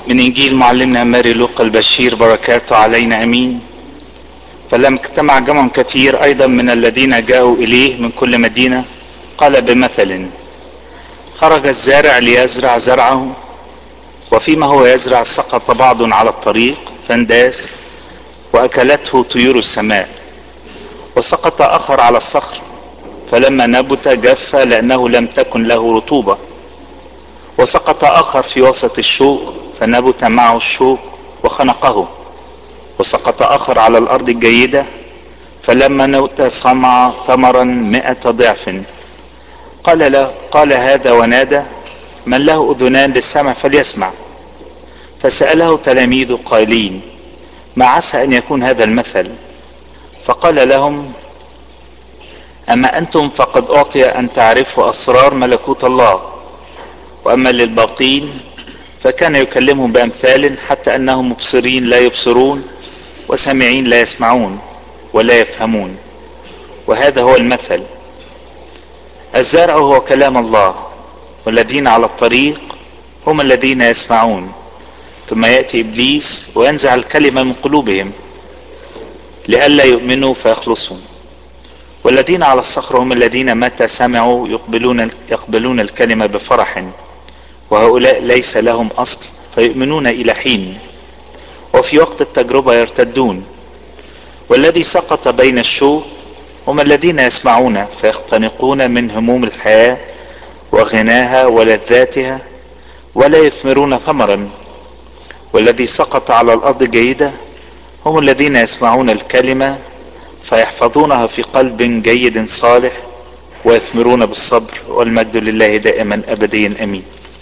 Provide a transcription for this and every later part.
من انجيل معلمنا ماري لوقا البشير بركاته علينا امين فلما اجتمع جمع كثير ايضا من الذين جاءوا اليه من كل مدينه قال بمثل خرج الزارع ليزرع زرعه وفيما هو يزرع سقط بعض على الطريق فانداس واكلته طيور السماء وسقط اخر على الصخر فلما نبت جف لانه لم تكن له رطوبه وسقط اخر في وسط الشوك فنبت معه الشوك وخنقه وسقط اخر على الارض الجيده فلما نبت صنع ثمرا مائة ضعف قال له قال هذا ونادى من له اذنان للسمع فليسمع فساله تلاميذه قائلين ما عسى ان يكون هذا المثل فقال لهم اما انتم فقد اعطي ان تعرفوا اسرار ملكوت الله واما للباقين فكان يكلمهم بامثال حتى انهم مبصرين لا يبصرون وسامعين لا يسمعون ولا يفهمون وهذا هو المثل الزرع هو كلام الله والذين على الطريق هم الذين يسمعون ثم ياتي ابليس وينزع الكلمه من قلوبهم لئلا يؤمنوا فيخلصون والذين على الصخر هم الذين متى سمعوا يقبلون يقبلون الكلمه بفرح وهؤلاء ليس لهم اصل فيؤمنون الى حين وفي وقت التجربه يرتدون والذي سقط بين الشوك هم الذين يسمعون فيختنقون من هموم الحياه وغناها ولذاتها ولا يثمرون ثمرا والذي سقط على الارض جيده هم الذين يسمعون الكلمه فيحفظونها في قلب جيد صالح ويثمرون بالصبر والمجد لله دائما ابديا امين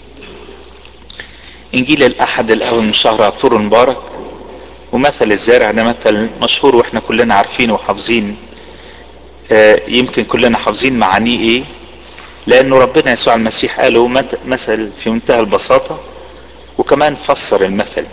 انجيل الاحد الاول من شهر عطور المبارك ومثل الزارع ده مثل مشهور واحنا كلنا عارفينه وحافظين آه يمكن كلنا حافظين معانيه ايه لانه ربنا يسوع المسيح قاله مثل في منتهى البساطه وكمان فسر المثل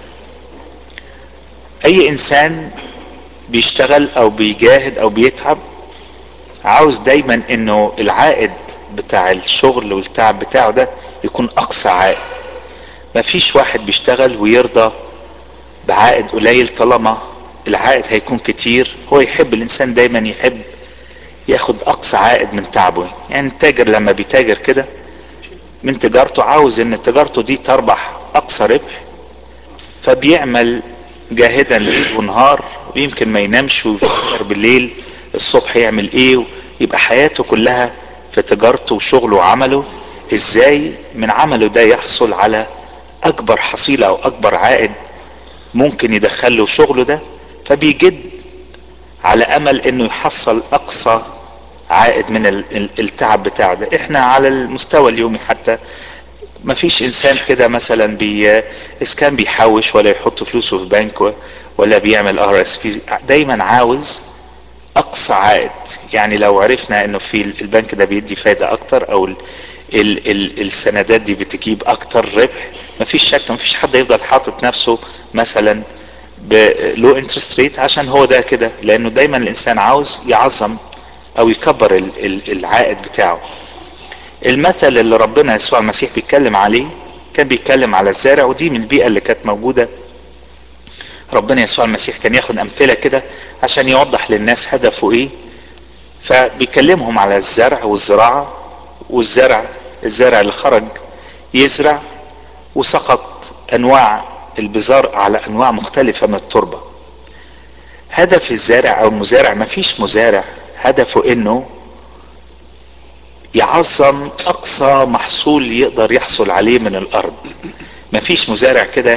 اي انسان بيشتغل او بيجاهد او بيتعب عاوز دايما انه العائد بتاع الشغل والتعب بتاعه ده يكون اقصى عائد مفيش واحد بيشتغل ويرضى بعائد قليل طالما العائد هيكون كتير هو يحب الانسان دايما يحب ياخد اقصى عائد من تعبه يعني التاجر لما بيتاجر كده من تجارته عاوز ان تجارته دي تربح اقصى ربح فبيعمل جاهدا ليل ونهار ويمكن ما ينامش ويفكر بالليل الصبح يعمل ايه يبقى حياته كلها في تجارته وشغله وعمله ازاي من عمله ده يحصل على اكبر حصيله او اكبر عائد ممكن يدخله شغله ده فبيجد على امل انه يحصل اقصى عائد من التعب بتاعه ده احنا على المستوى اليومي حتى ما فيش انسان كده مثلا بي اذا كان بيحوش ولا يحط فلوسه في بنك ولا بيعمل ار اس بي دايما عاوز اقصى عائد يعني لو عرفنا انه في البنك ده بيدي فايده اكتر او ال ال ال السندات دي بتجيب اكتر ربح مفيش شك مفيش حد يفضل حاطط نفسه مثلا بلو انترست ريت عشان هو ده كده لانه دايما الانسان عاوز يعظم او يكبر ال ال العائد بتاعه المثل اللي ربنا يسوع المسيح بيتكلم عليه كان بيتكلم على الزارع ودي من البيئه اللي كانت موجوده ربنا يسوع المسيح كان ياخد امثله كده عشان يوضح للناس هدفه ايه فبيكلمهم على الزرع والزراعه والزرع الزرع اللي خرج يزرع وسقط انواع البزار على انواع مختلفه من التربه هدف الزارع او المزارع ما فيش مزارع هدفه انه يعظم اقصى محصول يقدر يحصل عليه من الارض ما فيش مزارع كده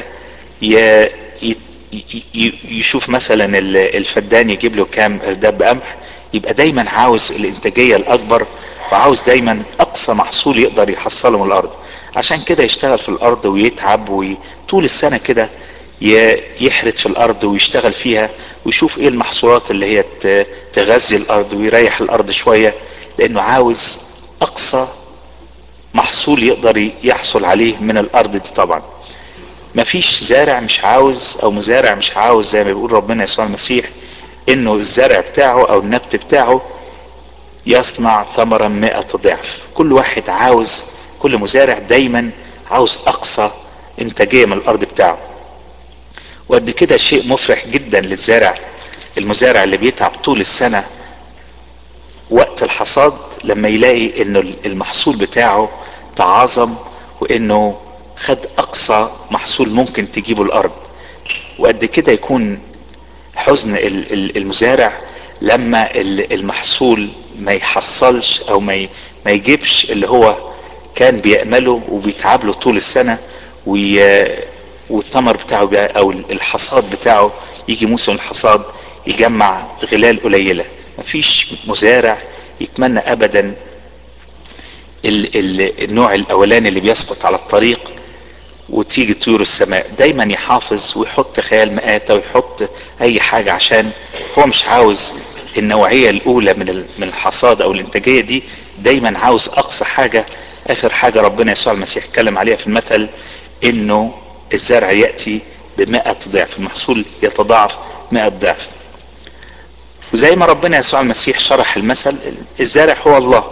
يشوف مثلا الفدان يجيب له كام ارداب قمح يبقى دايما عاوز الانتاجيه الاكبر وعاوز دايما اقصى محصول يقدر يحصله من الارض عشان كده يشتغل في الارض ويتعب وطول السنه كده يحرث في الارض ويشتغل فيها ويشوف ايه المحصولات اللي هي تغذي الارض ويريح الارض شويه لانه عاوز اقصى محصول يقدر يحصل عليه من الارض دي طبعا مفيش زارع مش عاوز او مزارع مش عاوز زي ما بيقول ربنا يسوع المسيح انه الزرع بتاعه او النبت بتاعه يصنع ثمرا مائة ضعف كل واحد عاوز كل مزارع دايما عاوز اقصى انتاجية من الارض بتاعه وقد كده شيء مفرح جدا للزارع المزارع اللي بيتعب طول السنة وقت الحصاد لما يلاقي انه المحصول بتاعه تعاظم وانه خد اقصى محصول ممكن تجيبه الارض وقد كده يكون حزن المزارع لما المحصول ما يحصلش او ما ما يجيبش اللي هو كان بيأمله وبيتعب له طول السنة والثمر بتاعه او الحصاد بتاعه يجي موسم الحصاد يجمع غلال قليلة مفيش مزارع يتمنى ابدا ال ال النوع الاولاني اللي بيسقط على الطريق وتيجي طيور السماء دايما يحافظ ويحط خيال مآتة ويحط اي حاجة عشان هو مش عاوز النوعية الاولى من من الحصاد او الانتاجية دي دايما عاوز اقصى حاجة اخر حاجة ربنا يسوع المسيح اتكلم عليها في المثل انه الزرع يأتي بمائة ضعف المحصول يتضاعف مائة ضعف وزي ما ربنا يسوع المسيح شرح المثل الزارع هو الله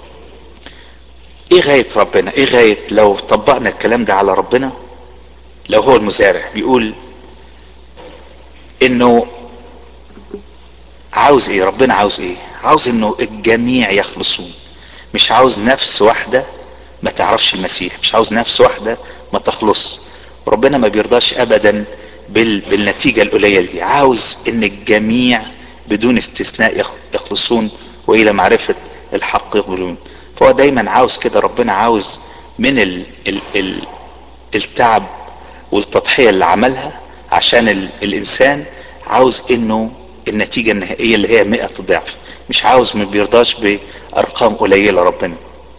ايه غاية ربنا ايه غاية لو طبقنا الكلام ده على ربنا لو هو المزارع بيقول انه عاوز ايه ربنا عاوز ايه عاوز انه الجميع يخلصون مش عاوز نفس واحدة ما تعرفش المسيح مش عاوز نفس واحدة ما تخلص ربنا ما بيرضاش ابدا بال... بالنتيجة القليلة دي عاوز ان الجميع بدون استثناء يخلصون والى معرفة الحق يقبلون فهو دايما عاوز كده ربنا عاوز من ال... ال... ال... التعب والتضحية اللي عملها عشان ال... الانسان عاوز انه النتيجة النهائية اللي هي مئة ضعف مش عاوز ما بيرضاش بارقام قليلة ربنا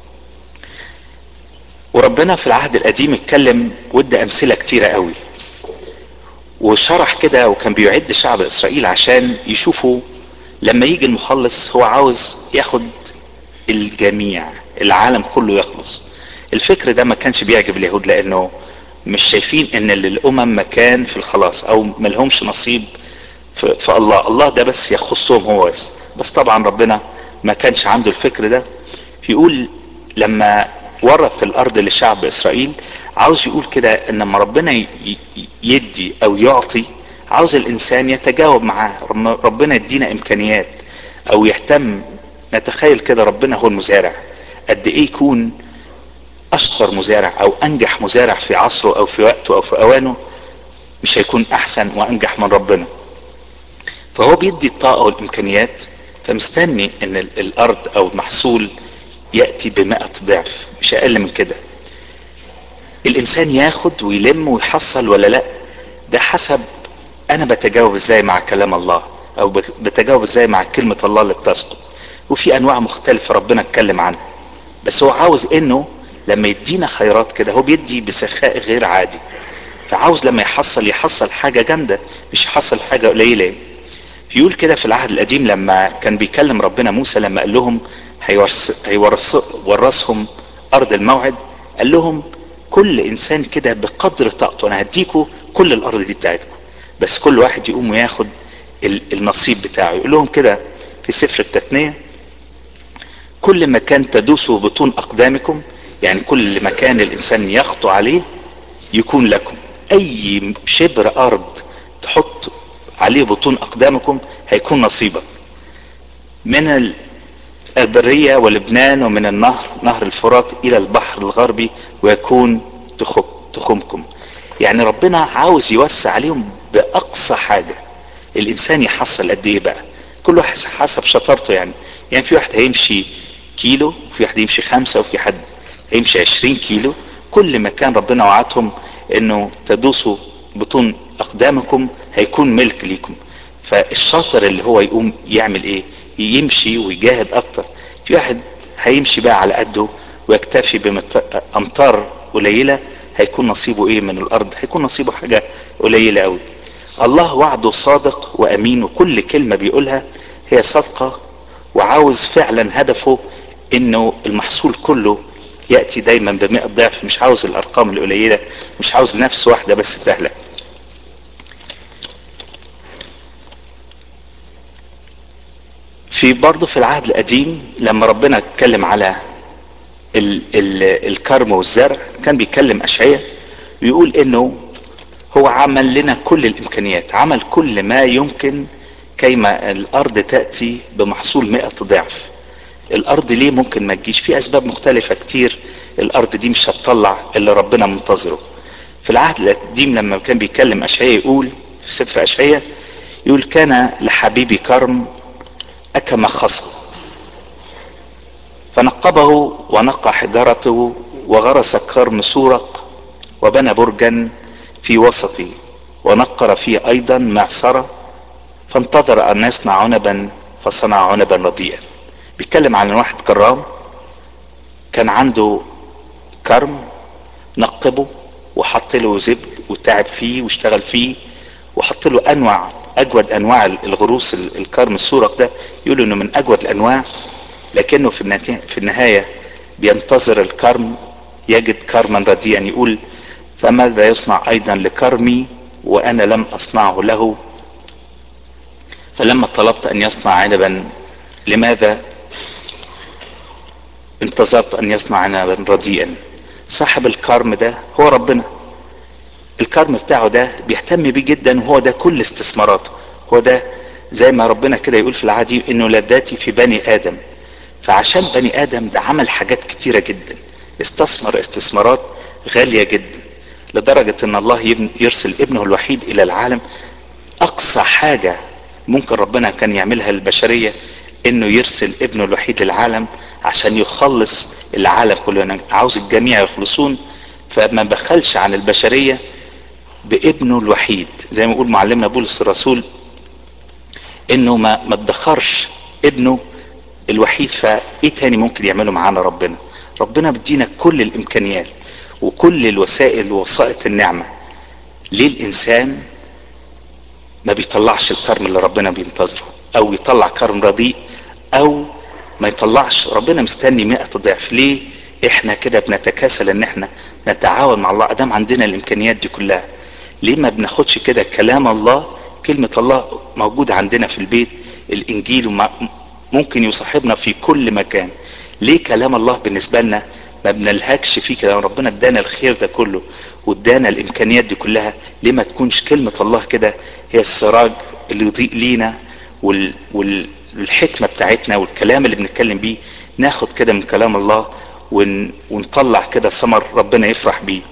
وربنا في العهد القديم اتكلم ودى امثلة كتيرة قوي وشرح كده وكان بيعد شعب اسرائيل عشان يشوفوا لما يجي المخلص هو عاوز ياخد الجميع العالم كله يخلص الفكر ده ما كانش بيعجب اليهود لانه مش شايفين ان للامم مكان في الخلاص او ملهمش نصيب في, في الله الله ده بس يخصهم هو بس بس طبعا ربنا ما كانش عنده الفكر ده يقول لما ورث الارض لشعب اسرائيل عاوز يقول كده ان لما ربنا يدي او يعطي عاوز الانسان يتجاوب معاه ربنا يدينا امكانيات او يهتم نتخيل كده ربنا هو المزارع قد ايه يكون اشطر مزارع او انجح مزارع في عصره او في وقته او في اوانه مش هيكون احسن وانجح من ربنا فهو بيدي الطاقة والامكانيات فمستني ان الارض او المحصول يأتي بمائة ضعف مش اقل من كده الانسان ياخد ويلم ويحصل ولا لا ده حسب انا بتجاوب ازاي مع كلام الله او بتجاوب ازاي مع كلمة الله اللي بتسقط وفي انواع مختلفة ربنا اتكلم عنها بس هو عاوز انه لما يدينا خيرات كده هو بيدي بسخاء غير عادي فعاوز لما يحصل يحصل حاجة جامدة مش يحصل حاجة قليلة يقول كده في العهد القديم لما كان بيكلم ربنا موسى لما قال لهم هيورث هيورثهم ارض الموعد قال لهم كل انسان كده بقدر طاقته انا هديكوا كل الارض دي بتاعتكم بس كل واحد يقوم وياخد النصيب بتاعه يقول لهم كده في سفر التثنية كل مكان تدوسوا بطون اقدامكم يعني كل مكان الانسان يخطو عليه يكون لكم اي شبر ارض تحط عليه بطون اقدامكم هيكون نصيبك من البرية ولبنان ومن النهر نهر الفرات الى البحر الغربي ويكون تخمكم يعني ربنا عاوز يوسع عليهم باقصى حاجة الانسان يحصل قد ايه بقى كل واحد حسب شطارته يعني يعني في واحد هيمشي كيلو وفي واحد يمشي خمسة وفي حد هيمشي عشرين كيلو كل ما كان ربنا وعدهم انه تدوسوا بطون اقدامكم هيكون ملك ليكم فالشاطر اللي هو يقوم يعمل ايه يمشي ويجاهد اكتر في واحد هيمشي بقى على قده ويكتفي بامتار قليلة هيكون نصيبه ايه من الارض هيكون نصيبه حاجة قليلة قوي الله وعده صادق وامين وكل كلمة بيقولها هي صادقة وعاوز فعلا هدفه انه المحصول كله يأتي دايما بمئة ضعف مش عاوز الارقام القليلة مش عاوز نفس واحدة بس تهلك في برضه في العهد القديم لما ربنا اتكلم على ال ال الكرم والزرع كان بيتكلم اشعياء ويقول انه هو عمل لنا كل الامكانيات عمل كل ما يمكن كيما الارض تأتي بمحصول مئة ضعف الارض ليه ممكن ما تجيش في اسباب مختلفة كتير الارض دي مش هتطلع اللي ربنا منتظره في العهد القديم لما كان بيتكلم اشعياء يقول في سفر اشعياء يقول كان لحبيبي كرم اكما خصب فنقبه ونقى حجارته وغرس كرم سورق وبنى برجا في وسطه ونقر فيه ايضا معصرة فانتظر ان يصنع عنبا فصنع عنبا رديئا بيتكلم عن واحد كرام كان عنده كرم نقبه وحط له زبد وتعب فيه واشتغل فيه وحط له انواع اجود انواع الغروس الكرم السورق ده يقولوا انه من اجود الانواع لكنه في في النهاية بينتظر الكرم يجد كرما رديئا يقول فماذا يصنع ايضا لكرمي وانا لم اصنعه له فلما طلبت ان يصنع عنبا لماذا انتظرت ان يصنع عنبا رديئا صاحب الكرم ده هو ربنا الكرم بتاعه ده بيهتم بيه جدا وهو ده كل استثماراته هو ده زي ما ربنا كده يقول في العادي انه لذاتي في بني ادم فعشان بني ادم ده عمل حاجات كتيرة جدا استثمر استثمارات غالية جدا لدرجة ان الله يرسل ابنه الوحيد الى العالم اقصى حاجة ممكن ربنا كان يعملها للبشرية انه يرسل ابنه الوحيد للعالم عشان يخلص العالم كله عاوز الجميع يخلصون فما بخلش عن البشرية بابنه الوحيد زي ما يقول معلمنا بولس الرسول انه ما ما ادخرش ابنه الوحيد فايه تاني ممكن يعمله معانا ربنا ربنا بدينا كل الامكانيات وكل الوسائل ووسائط النعمة ليه الانسان ما بيطلعش الكرم اللي ربنا بينتظره او يطلع كرم رديء او ما يطلعش ربنا مستني مئة ضعف ليه احنا كده بنتكاسل ان احنا نتعاون مع الله ادام عندنا الامكانيات دي كلها ليه ما بناخدش كده كلام الله كلمة الله موجودة عندنا في البيت الانجيل ممكن يصاحبنا في كل مكان ليه كلام الله بالنسبة لنا ما بنلهكش فيه كده ربنا ادانا الخير ده كله وادانا الامكانيات دي كلها ليه ما تكونش كلمة الله كده هي السراج اللي يضيء لينا وال... والحكمة بتاعتنا والكلام اللي بنتكلم بيه ناخد كده من كلام الله ون... ونطلع كده ثمر ربنا يفرح بيه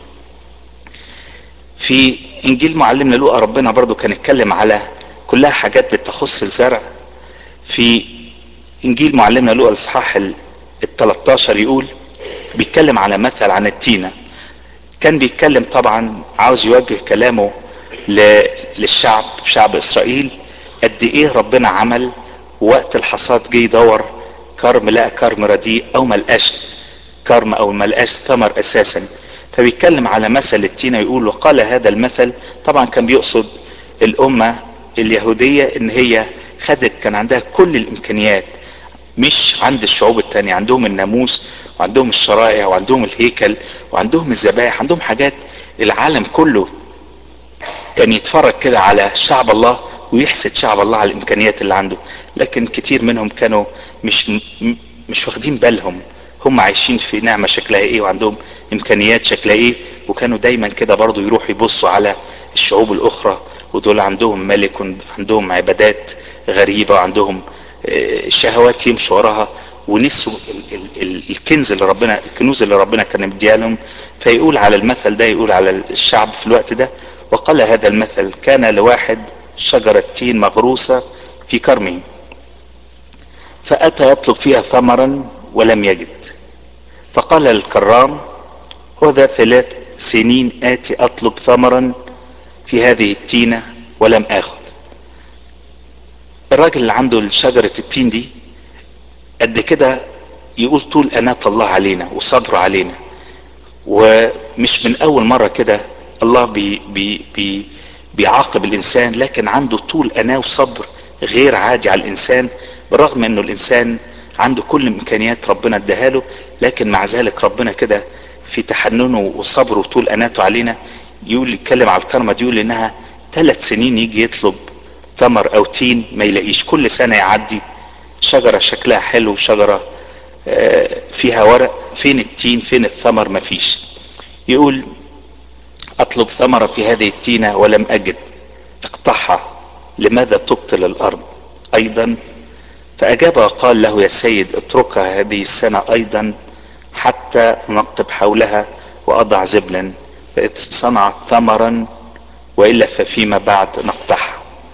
في انجيل معلمنا لوقا ربنا برضو كان اتكلم على كلها حاجات بتخص الزرع في انجيل معلمنا لوقا الاصحاح ال 13 يقول بيتكلم على مثل عن التينة كان بيتكلم طبعا عاوز يوجه كلامه ل... للشعب شعب اسرائيل قد ايه ربنا عمل وقت الحصاد جه يدور كرم لقى كرم رديء او ملقاش كرم او ملقاش ثمر اساسا فبيتكلم على مثل التينة يقول وقال هذا المثل طبعا كان بيقصد الامة اليهودية ان هي خدت كان عندها كل الامكانيات مش عند الشعوب التانية عندهم الناموس وعندهم الشرائع وعندهم الهيكل وعندهم الذبائح عندهم حاجات العالم كله كان يتفرج كده على شعب الله ويحسد شعب الله على الامكانيات اللي عنده لكن كتير منهم كانوا مش مش واخدين بالهم هم عايشين في نعمة شكلها ايه وعندهم امكانيات شكلها ايه وكانوا دايما كده برضو يروحوا يبصوا على الشعوب الاخرى ودول عندهم ملك وعندهم عبادات غريبة وعندهم شهوات يمشوا وراها ونسوا ال ال ال الكنز اللي ربنا الكنوز اللي ربنا كان مديها لهم فيقول على المثل ده يقول على الشعب في الوقت ده وقال هذا المثل كان لواحد شجرة تين مغروسة في كرمه فأتى يطلب فيها ثمرا ولم يجد فقال للكرام هو ذا ثلاث سنين آتي أطلب ثمرا في هذه التينة ولم آخذ الراجل اللي عنده شجرة التين دي قد كده يقول طول أناة الله علينا وصبره علينا ومش من أول مرة كده الله بي بي بي بيعاقب الإنسان لكن عنده طول أناة وصبر غير عادي على الإنسان بالرغم أنه الإنسان عنده كل إمكانيات ربنا اداها له لكن مع ذلك ربنا كده في تحننه وصبره وطول أناته علينا يقول يتكلم على الكرمة دي يقول إنها ثلاث سنين يجي يطلب تمر أو تين ما يلاقيش كل سنة يعدي شجرة شكلها حلو شجرة فيها ورق فين التين فين الثمر ما فيش يقول اطلب ثمرة في هذه التينة ولم اجد اقطعها لماذا تبطل الارض ايضا فاجاب وقال له يا سيد اتركها هذه السنة ايضا حتى انقب حولها واضع زبلا فاذ صنعت ثمرا والا ففيما بعد نقطعها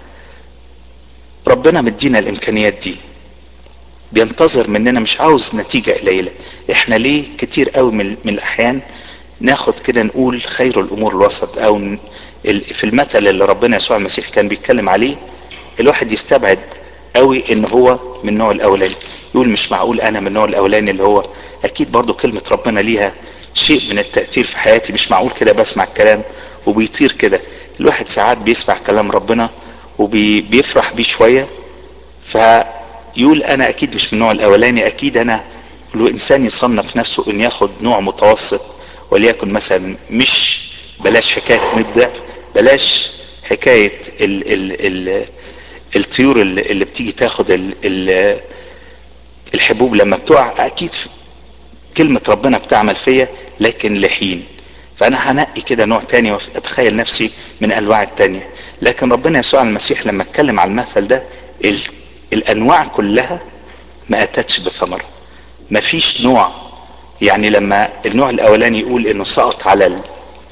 ربنا مدينا الامكانيات دي بينتظر مننا مش عاوز نتيجة قليلة احنا ليه كتير قوي من, من الاحيان ناخد كده نقول خير الامور الوسط او في المثل اللي ربنا يسوع المسيح كان بيتكلم عليه الواحد يستبعد قوي ان هو من النوع الاولاني يقول مش معقول انا من النوع الاولاني اللي هو اكيد برضو كلمة ربنا ليها شيء من التأثير في حياتي مش معقول كده بسمع الكلام وبيطير كده الواحد ساعات بيسمع كلام ربنا وبيفرح بيه شوية فيقول انا اكيد مش من النوع الاولاني اكيد انا لو انسان يصنف نفسه ان ياخد نوع متوسط وليكن مثلا مش بلاش حكاية 100 ضعف بلاش حكاية ال ال ال الطيور اللي, اللي بتيجي تاخد ال ال الحبوب لما بتقع اكيد كلمة ربنا بتعمل فيا لكن لحين فانا هنقي كده نوع تاني واتخيل نفسي من انواع التانية لكن ربنا يسوع المسيح لما اتكلم على المثل ده ال الانواع كلها ما اتتش بثمرة مفيش نوع يعني لما النوع الاولاني يقول انه سقط على ال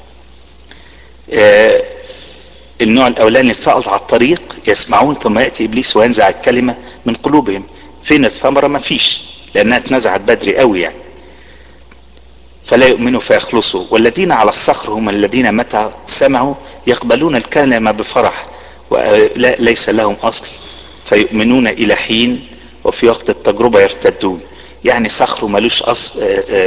آه النوع الاولاني سقط على الطريق يسمعون ثم ياتي ابليس وينزع الكلمه من قلوبهم فين الثمره مفيش لانها اتنزعت بدري قوي يعني فلا يؤمنوا فيخلصوا والذين على الصخر هم الذين متى سمعوا يقبلون الكلمه بفرح وليس لهم اصل فيؤمنون الى حين وفي وقت التجربه يرتدون يعني صخر ملوش اصل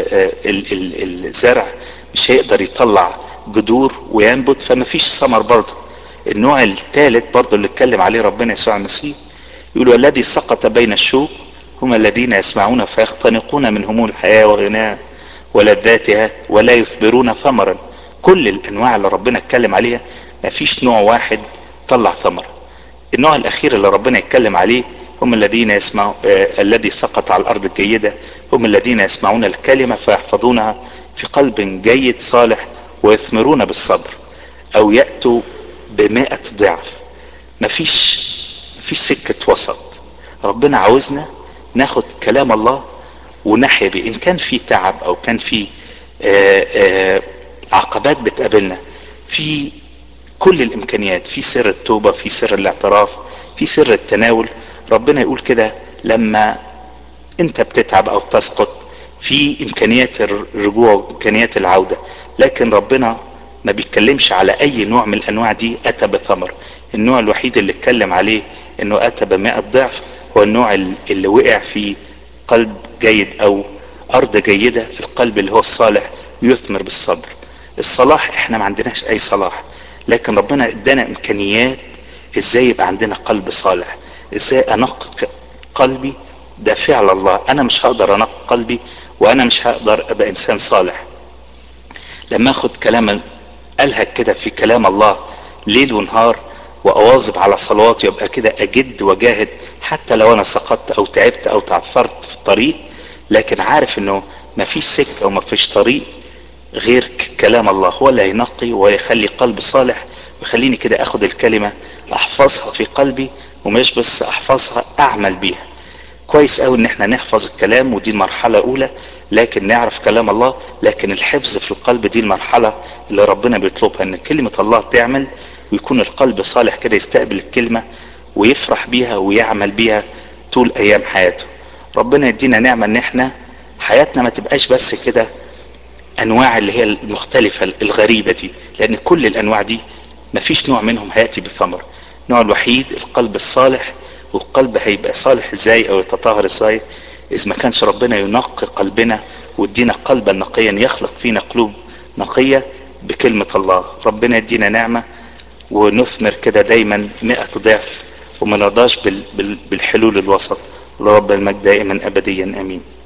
الزرع مش هيقدر يطلع جذور وينبت فما فيش ثمر برضه النوع الثالث برضه اللي اتكلم عليه ربنا يسوع المسيح يقول والذي سقط بين الشوك هم الذين يسمعون فيختنقون من هموم الحياة وغناها ولذاتها ولا يثمرون ثمرا كل الانواع اللي ربنا اتكلم عليها ما فيش نوع واحد طلع ثمر النوع الاخير اللي ربنا يتكلم عليه هم الذين يسمعوا آه الذي سقط على الارض الجيدة هم الذين يسمعون الكلمة فيحفظونها في قلب جيد صالح ويثمرون بالصبر او يأتوا بمائة ضعف مفيش مفيش سكة وسط ربنا عاوزنا ناخد كلام الله ونحيا بيه ان كان في تعب او كان في آآ آآ عقبات بتقابلنا في كل الامكانيات في سر التوبة في سر الاعتراف في سر التناول ربنا يقول كده لما انت بتتعب او تسقط في امكانيات الرجوع وامكانيات العودة لكن ربنا ما بيتكلمش على اي نوع من الانواع دي اتى بثمر النوع الوحيد اللي اتكلم عليه انه اتى بمائة ضعف هو النوع اللي وقع في قلب جيد او ارض جيدة القلب اللي هو الصالح يثمر بالصبر الصلاح احنا ما عندناش اي صلاح لكن ربنا ادانا امكانيات ازاي يبقى عندنا قلب صالح ازاي انقي قلبي ده فعل الله انا مش هقدر انقي قلبي وانا مش هقدر ابقى انسان صالح لما اخد كلام الهك كده في كلام الله ليل ونهار واواظب على صلواتي وابقى كده اجد وجاهد حتى لو انا سقطت او تعبت او تعثرت في الطريق لكن عارف انه ما فيش سكه وما فيش طريق غير كلام الله هو اللي هينقي ويخلي قلب صالح ويخليني كده اخد الكلمه احفظها في قلبي ومش بس احفظها اعمل بيها كويس قوي ان احنا نحفظ الكلام ودي المرحله الاولى لكن نعرف كلام الله لكن الحفظ في القلب دي المرحله اللي ربنا بيطلبها ان كلمه الله تعمل ويكون القلب صالح كده يستقبل الكلمه ويفرح بيها ويعمل بيها طول ايام حياته ربنا يدينا نعمه ان احنا حياتنا ما تبقاش بس كده انواع اللي هي المختلفه الغريبه دي لان كل الانواع دي مفيش نوع منهم هياتي بثمر النوع الوحيد القلب الصالح والقلب هيبقى صالح ازاي او يتطهر ازاي اذا ما كانش ربنا ينقي قلبنا ويدينا قلبا نقيا يخلق فينا قلوب نقية بكلمة الله ربنا يدينا نعمة ونثمر كده دايما مئة ضعف وما نرضاش بالحلول الوسط لرب المجد دائما ابديا امين